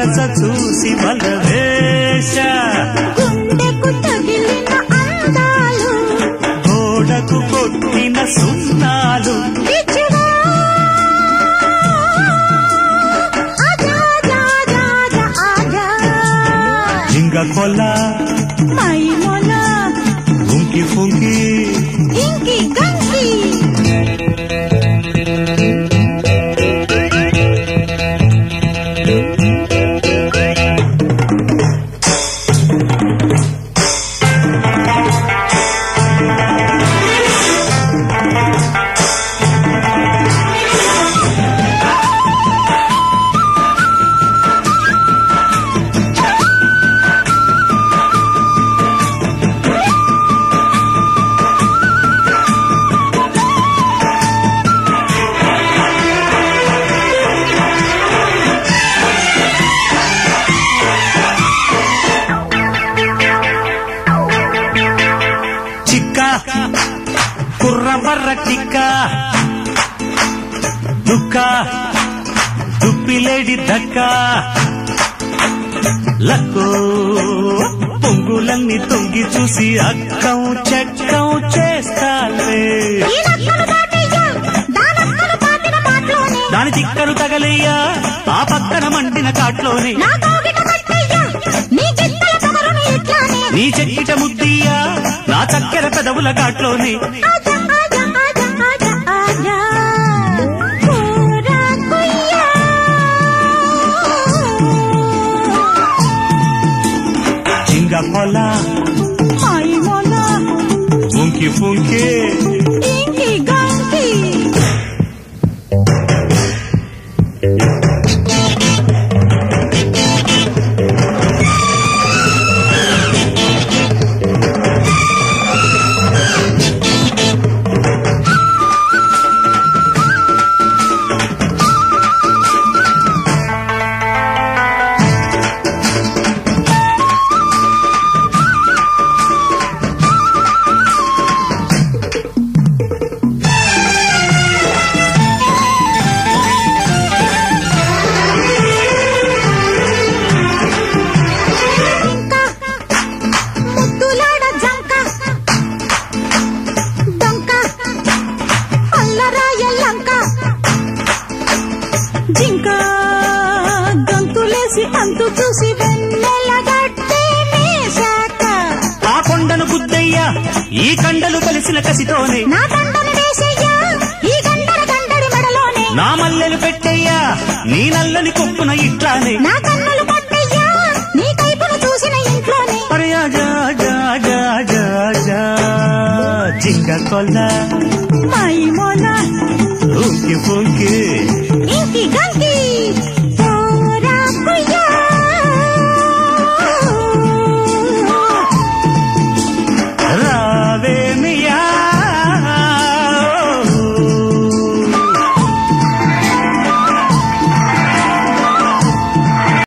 వరస చూసి బలవేశ గుండెకు తగిలిన అందాలు గోడకు కొట్టిన సున్నాలు పిచ్చివా ఆజా జా జా జా ఆజా జింగ కొల మై మొల ఉంకి ఫుంకి ఇంకి గంకి చిక్క కుర్రబర్ర టిక్క దుక్క దుప్పిలేడి దక్క లక్కో పొంగులన్నీ తొంగి చూసి అక్కం చెక్కం చేస్తాలే ఈ నక్కలు దాటయ్యా దానక్కలు పాతిన పాటలోనే దాని చిక్కలు తగలయ్యా ఆ పక్కన మండిన కాట్లోనే నా కోగిట పట్టయ్యా నీ చిత్తల పొగరును ఇట్లానే నీ చెక్కిట ముద్దీయా నా చక్కెర పెదవుల కాట్లోనే ఆజా ఆజా ఆజా ఆజా ఆజా కోరా కుయ్యా జింగ పొల మై మొల ఉంకి ఫుంకి ఇంకి గంకి ఇంకా ముద్దులాడ జంక దొంక అల్లరాయ లంక జింక గంతులేసి అంతు చూసి వెన్నెల గట్టే మేశాక ఆ కొండను బుద్దయ్యా ఈ కండలు కలిసిన కసితోనే నా దండను వేసయ్యా ఈ గండల గండడి మెడలోనే నా మల్లెలు పెట్టయ్యా నీ నల్లని కొప్పున ఇట్లానే నా కన్నులు పట్టయ్యా నీ కైపును చూసిన ఇంట్లోనే అరే ఆజా జా జా జా జా జింగ కొల్ల మై మొల ఉంకి ఫుంకి